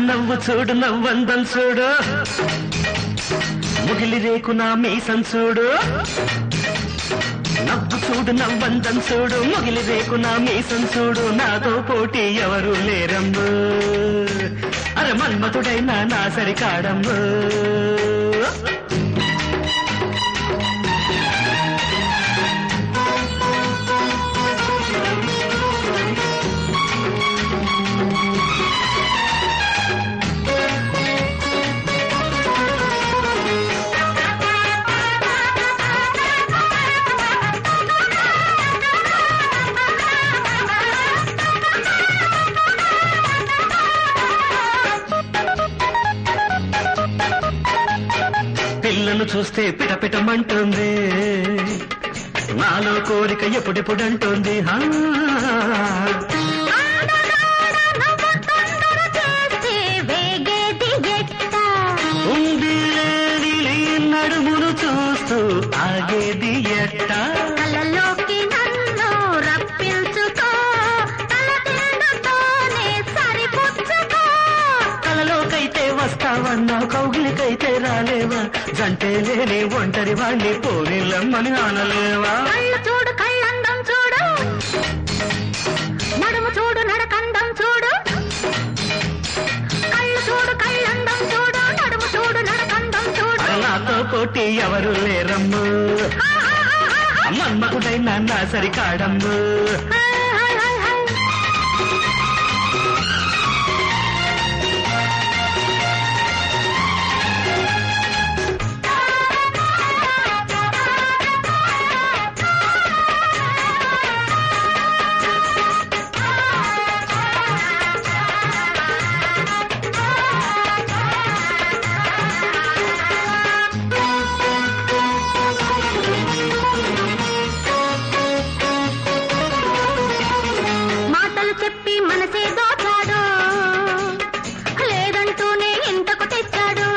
నవ్వు చూడు నవ్వందం చూడు ముగిలి రేకు నా మీసం చూడు నవ్వు చూడు నవ్వందం చూడు ముగిలి రేకు నా మీసం చూడు నాతో పోటీ ఎవరు లేరమ్ము అరే మన్మతుడైనా నా సరికాడమ్ము పిల్లను చూస్తే పిటపిటమంటుంది నాలో కోరిక ఎప్పుడెప్పుడంటుంది హా ఉంది లేని నీ నడుమును చూస్తూ ఆగేది ఎట్టా కలలోకి నన్ను రప్పించుకో తలదిండుతోనే సరిపుచ్చుకో కలలోకైతే వస్తావన్నా కౌగిలికైతే రాలేవా జంటే లేని ఒంటరి వాణ్ణి పోనిల్లమ్మని అనలేవా కళ్ళు చూడు కళ్ళందం చూడు నడుము చూడు నడకందం చూడు కళ్ళు చూడు కళ్ళందం చూడు నడుము చూడు నడకందం చూడు అరే నాతో పోటీ ఎవరు లేరమ్ము మన్మకుడైనా నా సరికాడమ్ము హాయ్ హాయ్ హాయ్ హాయ్ మాటలు చెప్పి మనసే దోచాడు లేదంటూనే ఇంతకు తెచ్చాడు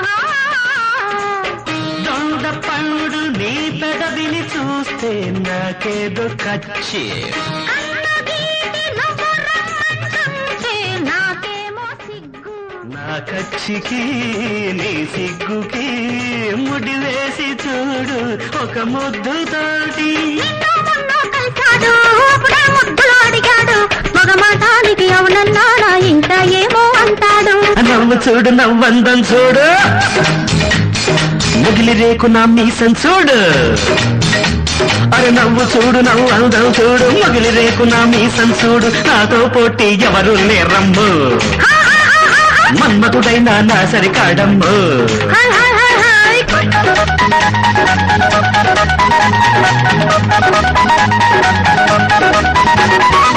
దొంగ పండు నీ పెదవిని చూస్తే నాకేదో కచ్చి కన్నగీటి నువ్వు రమ్మంటుంటే నాకేమో సిగ్గు నా కచ్చికి నీ సిగ్గుకి ముడి వేసి చూడు ఒక ముద్దుతోటి నిన్ను మొన్న కలిశాడు అప్పుడే ముద్దులు అడిగాడు మగ మాటానికి అవునన్నాడా ఇంకా ఏమో అంటాడు నవ్వు చూడు నవ్వందం చూడు ముగిలి రేకు నా మీసం చూడు అరే నవ్వు చూడు నవ్వు అందం చూడు ముగిలి రేకు నా మీసం చూడు నాతో పోటీ ఎవరు లేరమ్ము మన్మతుడైనా నా సరికాడమ్ము హాయ్ హాయ్ హాయ్ హాయ్